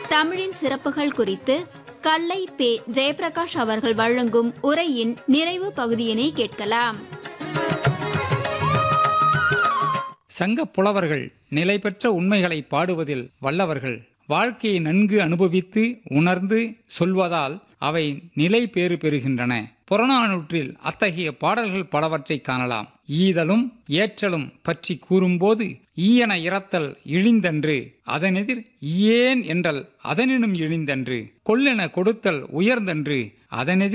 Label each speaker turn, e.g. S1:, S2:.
S1: தமிழின் சிறப்புகள் குறித்து கல்லை பே ஜெயபிரகாஷ் அவர்கள் வழங்கும் உரையின் நிறைவு பகுதியினை கேட்கலாம்
S2: சங்க புலவர்கள் நிலை பெற்ற உண்மைகளை பாடுவதில் வல்லவர்கள் வாழ்க்கையை நன்கு அனுபவித்து உணர்ந்து சொல்வதால் அவை நிலை பேறு பெறுகின்றன புறநானூற்றில் அத்தகைய பாடல்கள் பலவற்றை காணலாம் ஈதலும் ஏற்றலும் பற்றி கூறும்போது ஈயன இறத்தல் இழிந்தன்று அதனெதிர் ஈயேன் என்றல் அதனினும் இழிந்தன்று கொல்லென கொடுத்தல் உயர்ந்தன்று அதனெதிர்